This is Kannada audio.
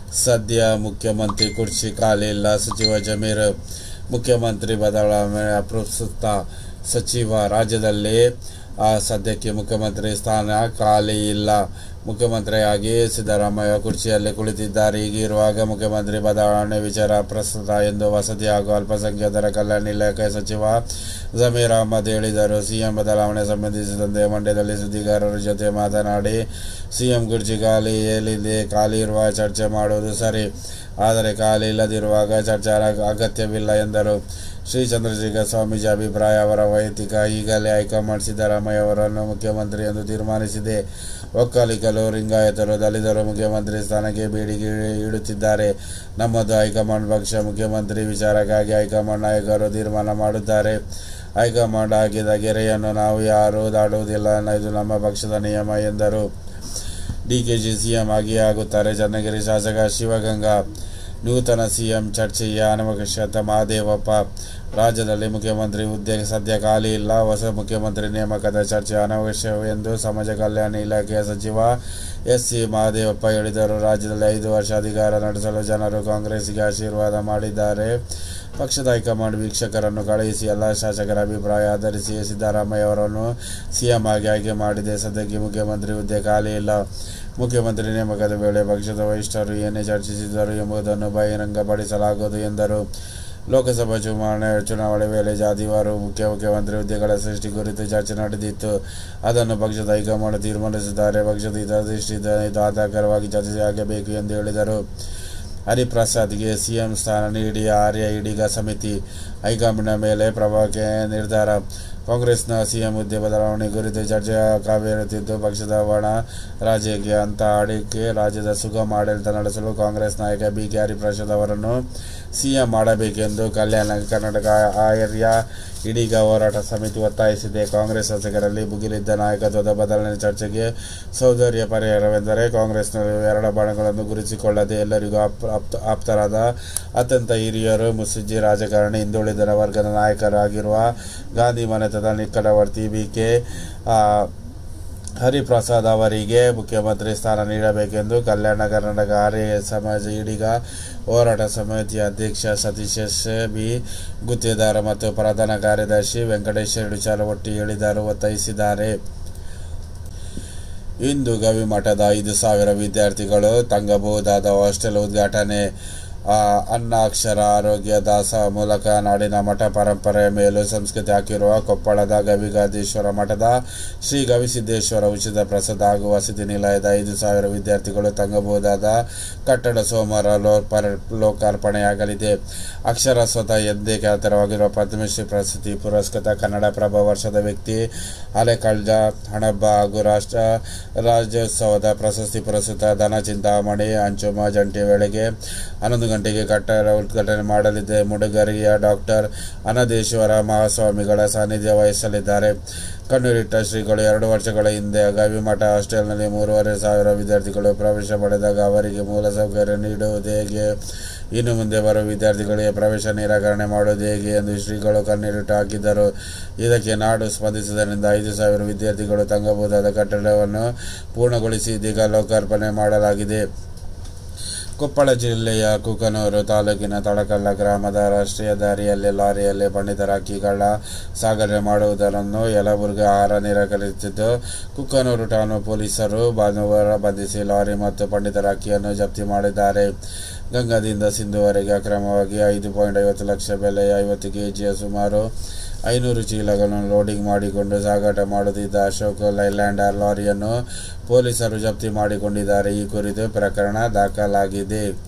ಸದ್ಯ ಮುಖ್ಯಮಂತ್ರಿ ಕುರ್ಚಿ ಖಾಲಿಲ್ಲ ಸಚಿವ ಜಮೀರ್ ಮುಖ್ಯಮಂತ್ರಿ ಬದಲಾವಣೆ ಪ್ರಸ್ತುತ ಸಚಿವ ರಾಜ್ಯದಲ್ಲಿ ಆ, ಸದ್ಯಕ್ಕೆ ಮುಖ್ಯಮಂತ್ರಿ ಸ್ಥಾನ ಖಾಲಿ ಇಲ್ಲ ಮುಖ್ಯಮಂತ್ರಿಯಾಗಿ ಸಿದ್ದರಾಮಯ್ಯ ಕುರ್ಚಿಯಲ್ಲಿ ಕುಳಿತಿದ್ದಾರೆ ಹೀಗಿರುವಾಗ ಮುಖ್ಯಮಂತ್ರಿ ಬದಲಾವಣೆ ವಿಚಾರ ಪ್ರಸ್ತುತ ಎಂದು ವಸತಿ ಹಾಗೂ ಅಲ್ಪಸಂಖ್ಯಾತರ ಕಲ್ಯಾಣ ಇಲಾಖೆ ಸಚಿವ ಜಮೀರ್ ಅಹಮದ್ ಹೇಳಿದರು ಸಿಎಂ ಬದಲಾವಣೆ ಸಂಬಂಧಿಸಿದಂತೆ ಮಂಡ್ಯದಲ್ಲಿ ಸುದ್ದಿಗಾರರ ಜೊತೆ ಮಾತನಾಡಿ ಸಿಎಂ ಕುರ್ಚಿ ಖಾಲಿ ಎಲ್ಲಿದೆ ಖಾಲಿ ಇರುವ ಚರ್ಚೆ ಮಾಡುವುದು ಸರಿ ಆದರೆ ಖಾಲಿ ಇಲ್ಲದಿರುವಾಗ ಚರ್ಚೆ ಅಗತ್ಯವಿಲ್ಲ ಎಂದರು ಶ್ರೀ ಚಂದ್ರಶೇಖರ ಸ್ವಾಮೀಜಿ ಅಭಿಪ್ರಾಯ ಅವರ ವೈಯಕ್ತಿಕ ಈಗಲೇ ಹೈಕಮಾಂಡ್ ಸಿದ್ದರಾಮಯ್ಯ ಅವರನ್ನು ಮುಖ್ಯಮಂತ್ರಿ ಎಂದು ತೀರ್ಮಾನಿಸಿದೆ ಒಕ್ಕಲಿಗರು ಲಿಂಗಾಯತರು ದಲಿತರು ಮುಖ್ಯಮಂತ್ರಿ ಸ್ಥಾನಕ್ಕೆ ಬೇಡಿಕೆ ಇಡುತ್ತಿದ್ದಾರೆ ನಮ್ಮದು ಹೈಕಮಾಂಡ್ ಪಕ್ಷ ಮುಖ್ಯಮಂತ್ರಿ ವಿಚಾರಕ್ಕಾಗಿ ಹೈಕಮಾಂಡ್ ನಾಯಕರು ತೀರ್ಮಾನ ಮಾಡುತ್ತಾರೆ ಹೈಕಮಾಂಡ್ ಹಾಕಿದ ಗೆರೆಯನ್ನು ನಾವು ಯಾರೂ ದಾಟುವುದಿಲ್ಲ ಇದು ನಮ್ಮ ಪಕ್ಷದ ನಿಯಮ ಎಂದರು ಡಿಕೆಜಿ ಸಿಎಂ ಆಗಿಯೇ ಆಗುತ್ತಾರೆ ಚನ್ನಗಿರಿ ಶಾಸಕ ಶಿವಗಂಗಾ ನೂತನ ಸಿಎಂ ಚರ್ಚೆಯ ಅನವಶ್ಯಕ ಮಹದೇವಪ್ಪ ರಾಜ್ಯದಲ್ಲಿ ಮುಖ್ಯಮಂತ್ರಿ ಹುದ್ದೆ ಸದ್ಯ ಖಾಲಿ ಇಲ್ಲ ಹೊಸ ಮುಖ್ಯಮಂತ್ರಿ ನೇಮಕದ ಚರ್ಚೆ ಅನವಶ್ಯವೆಂದು ಸಮಾಜ ಕಲ್ಯಾಣ ಇಲಾಖೆಯ ಸಚಿವ ಎಸ್ ಸಿ ಮಹದೇವಪ್ಪ ಹೇಳಿದರು ರಾಜ್ಯದಲ್ಲಿ ಐದು ವರ್ಷ ಅಧಿಕಾರ ನಡೆಸಲು ಜನರು ಕಾಂಗ್ರೆಸ್ಗೆ ಆಶೀರ್ವಾದ ಮಾಡಿದ್ದಾರೆ ಪಕ್ಷದ ಹೈಕಮಾಂಡ್ ವೀಕ್ಷಕರನ್ನು ಕಳುಹಿಸಿ ಎಲ್ಲ ಶಾಸಕರ ಅಭಿಪ್ರಾಯ ಆಧರಿಸಿ ಸಿದ್ದರಾಮಯ್ಯ ಅವರನ್ನು ಸಿಎಂ ಆಗಿ ಆಯ್ಕೆ ಮಾಡಿದೆ ಸದ್ಯಕ್ಕೆ ಮುಖ್ಯಮಂತ್ರಿ ಹುದ್ದೆ ಖಾಲಿ ಇಲ್ಲ ಮುಖ್ಯಮಂತ್ರಿ ನೇಮಕದ ವೇಳೆ ಪಕ್ಷದ ವರಿಷ್ಠರು ಏನೇ ಚರ್ಚಿಸಿದರು ಎಂಬುದನ್ನು ಬಹಿರಂಗಪಡಿಸಲಾಗುವುದು ಎಂದರು ಲೋಕಸಭಾ ಚುನಾವಣೆ ಚುನಾವಣೆ ವೇಳೆ ಜಾತಿವಾರು ಮುಖ್ಯ ಮುಖ್ಯಮಂತ್ರಿ ಹುದ್ದೆಗಳ ಸೃಷ್ಟಿ ಕುರಿತು ಚರ್ಚೆ ನಡೆದಿತ್ತು ಅದನ್ನು ಪಕ್ಷದ ಹೈಕಮಾಂಡ್ ತೀರ್ಮಾನಿಸಿದ್ದಾರೆ ಪಕ್ಷದ ಹಿತದೃಷ್ಟಿಯಿಂದ ಇದು ಆಧಾರಕರವಾಗಿ ಚರ್ಚೆಯಾಗಬೇಕು ಎಂದು ಹೇಳಿದರು ಹರಿಪ್ರಸಾದ್ಗೆ ಸಿಎಂ ಸ್ಥಾನ ನೀಡಿ ಆರ್ಯ ಇದೀಗ ಸಮಿತಿ ಹೈಕಮಾಂಡ್ನ ಮೇಲೆ ಪ್ರಭಾವಕ್ಕೆ ನಿರ್ಧಾರ ಕಾಂಗ್ರೆಸ್ನ ಸಿಎಂ ಹುದ್ದೆ ಬದಲಾವಣೆ ಕುರಿತು ಚರ್ಚೆ ಕಾವೇರುತ್ತಿದ್ದು ಪಕ್ಷದ ಒಣ ರಾಜ್ಯಕ್ಕೆ ಅಂತ ಅಡಿಕೆ ರಾಜ್ಯದ ಸುಗಮ ಆಡಳಿತ ನಡೆಸಲು ಕಾಂಗ್ರೆಸ್ ನಾಯಕ ಬಿ ಕೆ ಹರಿಪ್ರಸಾದ್ ಅವರನ್ನು ಸಿಎಂ ಮಾಡಬೇಕೆಂದು ಕಲ್ಯಾಣ ಕರ್ನಾಟಕ ಆರ್ಯ ಇದೀಗ ಹೋರಾಟ ಸಮಿತಿ ಒತ್ತಾಯಿಸಿದೆ ಕಾಂಗ್ರೆಸ್ ಶಾಸಕರಲ್ಲಿ ಭುಗಿಲಿದ್ದ ನಾಯಕತ್ವದ ಬದಲಾವಣೆ ಚರ್ಚೆಗೆ ಸೌಂದರ್ಯ ಪರಿಹಾರವೆಂದರೆ ಕಾಂಗ್ರೆಸ್ನಲ್ಲಿ ಎರಡು ಬಣಗಳನ್ನು ಗುರುತಿಸಿಕೊಳ್ಳದೆ ಎಲ್ಲರಿಗೂ ಆಪ್ ಆಪ್ತ ಆಪ್ತರಾದ ಅತ್ಯಂತ ಹಿರಿಯರು ಮುಸ್ಲಿಜಿ ರಾಜಕಾರಣಿ ಹಿಂದುಳಿದ ವರ್ಗದ ನಾಯಕರಾಗಿರುವ ಗಾಂಧಿ ಮನೆತದ ನಿಕಟವರ್ತಿ ಬಿ ಕೆ ಹರಿಪ್ರಸಾದ್ ಅವರಿಗೆ ಮುಖ್ಯಮಂತ್ರಿ ಸ್ಥಾನ ನೀಡಬೇಕೆಂದು ಕಲ್ಯಾಣ ಕರ್ನಾಟಕ ಆರ್ಯ ಸಮಾಜ ಇದೀಗ ಹೋರಾಟ ಸಮಿತಿಯ ಅಧ್ಯಕ್ಷ ಸತೀಶ್ ಬಿ ಗುತ್ತೇದಾರ ಮತ್ತು ಪ್ರಧಾನ ಕಾರ್ಯದರ್ಶಿ ವೆಂಕಟೇಶ್ ಚಾಲವಟ್ಟಿ ಹೇಳಿದರು ಒತ್ತಾಯಿಸಿದ್ದಾರೆ ಇಂದು ಗವಿಮಠದ ಐದು ಸಾವಿರ ವಿದ್ಯಾರ್ಥಿಗಳು ತಂಗಬಹುದಾದ ಹಾಸ್ಟೆಲ್ ಉದ್ಘಾಟನೆ ಆ, ಅನ್ನ ಅಕ್ಷರ ಆರೋಗ್ಯ ದಾಸ ಮೂಲಕ ನಾಡಿನ ಮಠ ಪರಂಪರೆಯ ಮೇಲೂ ಸಂಸ್ಕೃತಿ ಹಾಕಿರುವ ಕೊಪ್ಪಳದ ಗವಿಗಾದೇಶ್ವರ ಮಠದ ಶ್ರೀ ಗವಿಸಿದ್ದೇಶ್ವರ ಉಚಿತ ಪ್ರಸಾದ ಹಾಗೂ ವಸತಿ ನಿಲಯದ ಐದು ಸಾವಿರ ವಿದ್ಯಾರ್ಥಿಗಳು ತಂಗಬಹುದಾದ ಕಟ್ಟಡ ಸೋಮವಾರ ಲೋರ್ಪರ ಲೋಕಾರ್ಪಣೆಯಾಗಲಿದೆ ಅಕ್ಷರ ಸ್ವತಃ ಎಂದೇ ಖ್ಯಾತರವಾಗಿರುವ ಪದ್ಮಶ್ರೀ ಪ್ರಶಸ್ತಿ ಪುರಸ್ಕೃತ ಕನ್ನಡಪ್ರಭ ವರ್ಷದ ವ್ಯಕ್ತಿ ಅಲೆಕಳ್ಳ ಹಣಬ್ಬ ಹಾಗೂ ರಾಷ್ಟ್ರ ರಾಜ್ಯೋತ್ಸವದ ಪ್ರಶಸ್ತಿ ಪುರಸ್ಕೃತ ಧನ ಚಿಂತಾಮಣಿ ಅಂಚುಮ ಜಂಟಿ ವೇಳೆಗೆ ಹನ್ನೊಂದು ಗಂಟೆಗೆ ಕಟ್ಟಡ ಉದ್ಘಾಟನೆ ಮಾಡಲಿದೆ ಮುಡುಗರಿಯ ಡಾಕ್ಟರ್ ಅನದೇಶ್ವರ ಮಹಾಸ್ವಾಮಿಗಳ ಸಾನ್ನಿಧ್ಯ ವಹಿಸಲಿದ್ದಾರೆ ಕಣ್ಣೀರಿಟ್ಟ ಶ್ರೀಗಳು ಎರಡು ವರ್ಷಗಳ ಹಿಂದೆ ಗವಿಮಠ ಹಾಸ್ಟೆಲ್ನಲ್ಲಿ ಮೂರುವರೆ ಸಾವಿರ ವಿದ್ಯಾರ್ಥಿಗಳು ಪ್ರವೇಶ ಪಡೆದಾಗ ಅವರಿಗೆ ಮೂಲಸೌಕರ್ಯ ನೀಡುವುದು ಹೇಗೆ ಇನ್ನು ಮುಂದೆ ಬರುವ ವಿದ್ಯಾರ್ಥಿಗಳಿಗೆ ಪ್ರವೇಶ ನಿರಾಕರಣೆ ಮಾಡುವುದು ಹೇಗೆ ಎಂದು ಶ್ರೀಗಳು ಕಣ್ಣೀರಿಟ್ಟು ಹಾಕಿದ್ದರು ಇದಕ್ಕೆ ನಾಡು ಸ್ಪಂದಿಸಿದ್ದರಿಂದ ಐದು ಸಾವಿರ ವಿದ್ಯಾರ್ಥಿಗಳು ತಂಗಬಹುದಾದ ಕಟ್ಟಡವನ್ನು ಪೂರ್ಣಗೊಳಿಸಿ ಇದೀಗ ಲೋಕಾರ್ಪಣೆ ಮಾಡಲಾಗಿದೆ ಕೊಪ್ಪಳ ಜಿಲ್ಲೆಯ ಕುಕನೂರು ತಾಲೂಕಿನ ತಳಕಲ್ಲ ಗ್ರಾಮದ ರಾಷ್ಟ್ರೀಯ ದಾರಿಯಲ್ಲಿ ಲಾರಿಯಲ್ಲಿ ಪಂಡಿತರ ಅಕ್ಕಿ ಕಳ್ಳ ಸಾಗಣೆ ಮಾಡುವುದನ್ನು ಯಲಬುರ್ಗಿ ಆಹಾರ ನಿರಾಕರಿಸುತ್ತಿದ್ದು ಕುಕ್ಕನೂರು ಠಾಣೆ ಪೊಲೀಸರು ಭಾನುವಾರ ಬಂಧಿಸಿ ಲಾರಿ ಮತ್ತು ಪಂಡಿತರ ಅಕ್ಕಿಯನ್ನು ಜಪ್ತಿ ಮಾಡಿದ್ದಾರೆ ಗಂಗಾದಿಂದ ಸಿಂಧುವರೆಗೆ ಅಕ್ರಮವಾಗಿ ಐದು ಪಾಯಿಂಟ್ ಐವತ್ತು ಲಕ್ಷ ಬೆಲೆಯ ಐವತ್ತು ಕೆಜಿಯ ಸುಮಾರು ಐನೂರು ಚೀಲಗಳನ್ನು ಲೋಡಿಂಗ್ ಮಾಡಿಕೊಂಡು ಸಾಗಾಟ ಮಾಡುತ್ತಿದ್ದ ಅಶೋಕ್ ಲೈಲ್ಯಾಂಡರ್ ಲಾರಿಯನ್ನು ಪೊಲೀಸರು ಜಪ್ತಿ ಮಾಡಿಕೊಂಡಿದ್ದಾರೆ ಈ ಕುರಿತು ಪ್ರಕರಣ ದಾಖಲಾಗಿದೆ